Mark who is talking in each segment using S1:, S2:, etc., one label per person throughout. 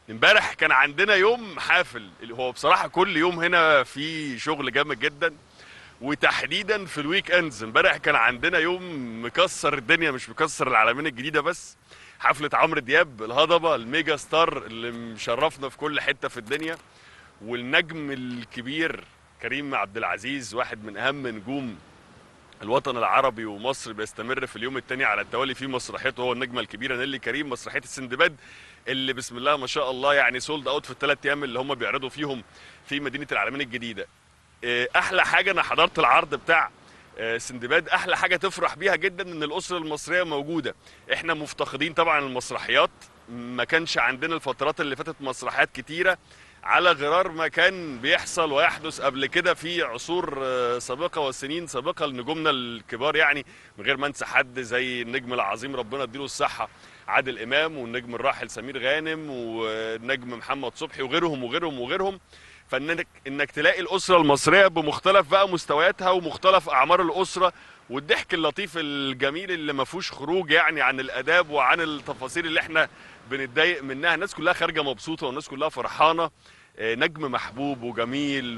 S1: امبارح كان عندنا يوم حافل اللي هو بصراحه كل يوم هنا في شغل جامد جدا وتحديدا في الويك اندز امبارح كان عندنا يوم مكسر الدنيا مش مكسر العالمين الجديده بس حفله عمرو دياب الهضبه الميجا ستار اللي مشرفنا في كل حته في الدنيا والنجم الكبير كريم عبد العزيز واحد من اهم نجوم الوطن العربي ومصر بيستمر في اليوم الثاني على التوالي في مسرحيته هو النجمه الكبيره نيلي كريم مسرحيه السندباد اللي بسم الله ما شاء الله يعني سولد اوت في الثلاث ايام اللي هم بيعرضوا فيهم في مدينه العالمين الجديده إيه، احلى حاجه انا حضرت العرض بتاع آه، سندباد احلى حاجه تفرح بيها جدا ان الاسره المصريه موجوده احنا مفتقدين طبعا المسرحيات ما كانش عندنا الفترات اللي فاتت مسرحيات كتيره على غرار ما كان بيحصل ويحدث قبل كده في عصور آه، سابقه وسنين سابقه لنجومنا الكبار يعني من غير ما انسى حد زي النجم العظيم ربنا يديله الصحه عادل امام والنجم الراحل سمير غانم والنجم محمد صبحي وغيرهم وغيرهم وغيرهم فانك انك تلاقي الاسره المصريه بمختلف بقى مستوياتها ومختلف اعمار الاسره والضحك اللطيف الجميل اللي ما فيهوش خروج يعني عن الاداب وعن التفاصيل اللي احنا بنتضايق منها الناس كلها خارجه مبسوطه والناس كلها فرحانه آه، نجم محبوب وجميل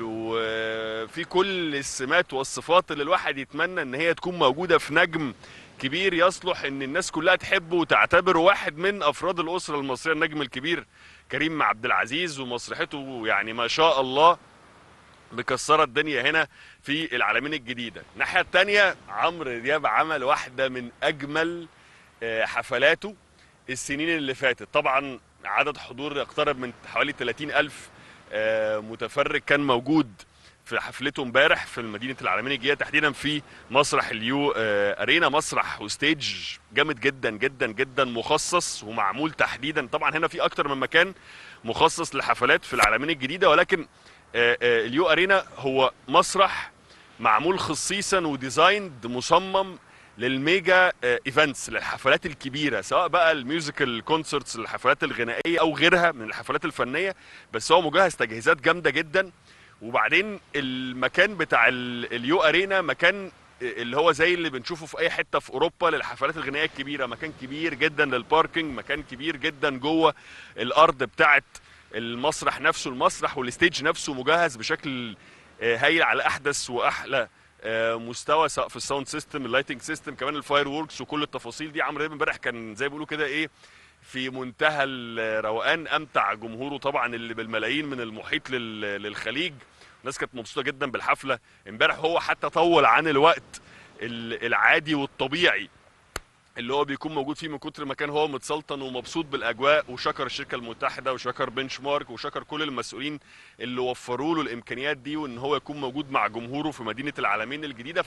S1: وفي كل السمات والصفات اللي الواحد يتمنى ان هي تكون موجوده في نجم كبير يصلح ان الناس كلها تحبه وتعتبره واحد من افراد الاسره المصريه النجم الكبير كريم عبد العزيز ومسرحته يعني ما شاء الله مكسره الدنيا هنا في العالمين الجديده الناحيه الثانيه عمرو دياب عمل واحده من اجمل آه، حفلاته السنين اللي فاتت طبعا عدد حضور يقترب من حوالي 30 ألف آه، متفرج كان موجود في حفلته امبارح في مدينه العالمين الجديده تحديدا في مسرح اليو آه، ارينا مسرح وستيج جامد جدا جدا جدا مخصص ومعمول تحديدا طبعا هنا في اكتر من مكان مخصص لحفلات في العالمين الجديده ولكن آه، آه، اليو ارينا هو مسرح معمول خصيصا وديزايند مصمم للميجا آه، ايفنتس للحفلات الكبيره سواء بقى الميوزيكال كونسرتس الحفلات الغنائيه او غيرها من الحفلات الفنيه بس هو مجهز تجهيزات جامده جدا وبعدين المكان بتاع ال- اليو ارينا مكان اللي هو زي اللي بنشوفه في اي حته في اوروبا للحفلات الغنائيه الكبيره مكان كبير جدا للباركينج مكان كبير جدا جوه الارض بتاعه المسرح نفسه المسرح والستيج نفسه مجهز بشكل آه، هايل على احدث واحلى آه، مستوى سواء في الساوند سيستم اللايتنج سيستم كمان الفاير ووركس وكل التفاصيل دي عمرو دياب امبارح كان زي ما بيقولوا كده ايه في منتهى الروقان امتع جمهوره طبعا اللي بالملايين من المحيط لل- للخليج الناس كانت مبسوطه جدا بالحفله امبارح هو حتى طول عن الوقت ال- العادي والطبيعي اللي هو بيكون موجود فيه من كتر ما كان هو متسلطن ومبسوط بالاجواء وشكر الشركه المتحده وشكر بنش مارك وشكر كل المسؤولين اللي وفروا له الامكانيات دي وان هو يكون موجود مع جمهوره في مدينه العالمين الجديده